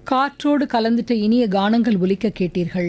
காற்றோடு கலந்துட்ட இனிய கானங்கள் ஒலிக்க கேட்டீர்கள்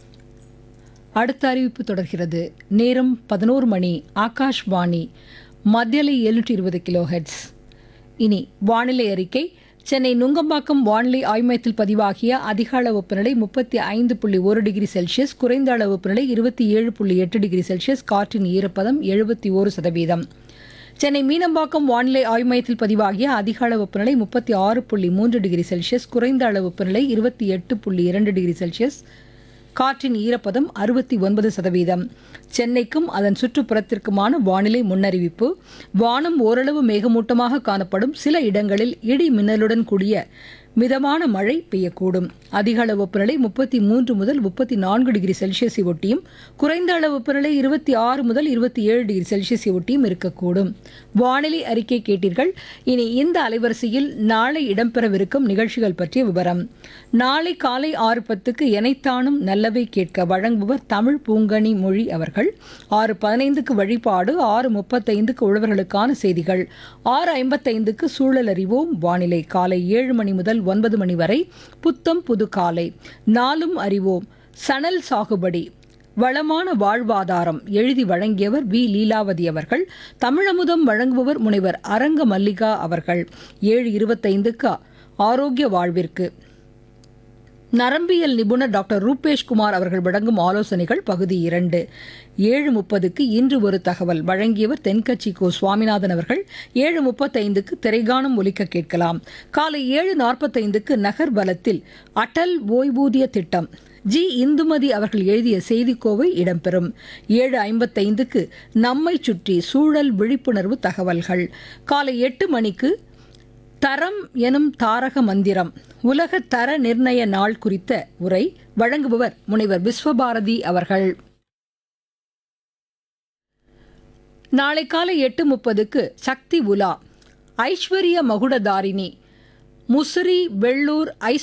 அடுத்த அறிவிப்பு தொடர்கிறது நேரம் பதினோரு மணி ஆகாஷ்வாணி மத்தியலை எழுநூற்றி இருபது கிலோ ஹெட்ஸ் இனி வானிலை அறிக்கை சென்னை நுங்கம்பாக்கம் வானிலை ஆய்வு மையத்தில் பதிவாகிய அதிக அளவு வெப்பநிலை முப்பத்தி ஐந்து புள்ளி ஒரு டிகிரி செல்சியஸ் குறைந்த அளவு வெப்பநிலை இருபத்தி ஏழு புள்ளி எட்டு டிகிரி செல்சியஸ் காற்றின் ஈரப்பதம் எழுபத்தி ஓரு சதவீதம் சென்னை மீனம்பாக்கம் வானிலை ஆய்வு மையத்தில் பதிவாகிய அதிக அளவு வெப்பநிலை முப்பத்தி ஆறு புள்ளி மூன்று டிகிரி செல்சியஸ் குறைந்த அளவு வெப்பநிலை இருபத்தி எட்டு புள்ளி இரண்டு டிகிரி செல்சியஸ் காற்றின் ஈரப்பதம் அறுபத்தி ஒன்பது சதவீதம் சென்னைக்கும் அதன் சுற்றுப்புறத்திற்குமான வானிலை முன்னறிவிப்பு வானம் ஓரளவு மேகமூட்டமாக காணப்படும் சில இடங்களில் இடி மின்னலுடன் கூடிய மிதமான மழை பெய்யக்கூடும் அதிக அளவு வெப்பநிலை முப்பத்தி மூன்று முதல் முப்பத்தி நான்கு டிகிரி செல்சியஸை ஒட்டியும் குறைந்த அளவு வெப்பநிலை இருபத்தி ஆறு முதல் இருபத்தி ஏழு டிகிரி செல்சியஸை ஒட்டியும் இருக்கக்கூடும் வானிலை அறிக்கை கேட்டீர்கள் இனி இந்த அலைவரிசையில் நாளை இடம்பெறவிருக்கும் நிகழ்ச்சிகள் பற்றிய விவரம் நாளை காலை ஆறு பத்துக்கு எனைத்தானும் நல்லவை கேட்க வழங்குபவர் தமிழ் பூங்கனி மொழி அவர்கள் ஆறு பதினைந்துக்கு வழிபாடு ஆறு முப்பத்தைந்துக்கு உழவர்களுக்கான செய்திகள் ஆறு ஐம்பத்தைந்துக்கு சூழல் அறிவோம் வானிலை காலை ஏழு மணி முதல் ஒன்பது மணி வரை புத்தம் புது காலை நாளும் அறிவோம் சணல் சாகுபடி வளமான வாழ்வாதாரம் எழுதி வழங்கியவர் வி லீலாவதி அவர்கள் தமிழமுதம் வழங்குபவர் முனைவர் அரங்க மல்லிகா அவர்கள் ஏழு இருபத்தைந்துக்கு ஆரோக்கிய வாழ்விற்கு நரம்பியல் நிபுணர் டாக்டர் ரூபேஷ் குமார் அவர்கள் வழங்கும் ஆலோசனைகள் பகுதி இரண்டு ஏழு முப்பதுக்கு இன்று ஒரு தகவல் வழங்கியவர் தென்கட்சி கோ சுவாமிநாதன் அவர்கள் ஏழு முப்பத்தைந்துக்கு திரைகானம் ஒலிக்க கேட்கலாம் காலை ஏழு நாற்பத்தைந்துக்கு நகர் பலத்தில் அடல் ஓய்வூதிய திட்டம் ஜி இந்துமதி அவர்கள் எழுதிய செய்திக்கோவை இடம்பெறும் ஏழு ஐம்பத்தைந்துக்கு நம்மை சுற்றி சூழல் விழிப்புணர்வு தகவல்கள் காலை எட்டு மணிக்கு தரம் எனும் தாரக மந்திரம் உலக தர நிர்ணய நாள் குறித்த உரை வழங்குபவர் முனைவர் விஸ்வபாரதி அவர்கள் நாளை காலை எட்டு முப்பதுக்கு சக்தி உலா ஐஸ்வர்ய மகுடதாரிணி முசிறி வெள்ளூர் ஐஸ்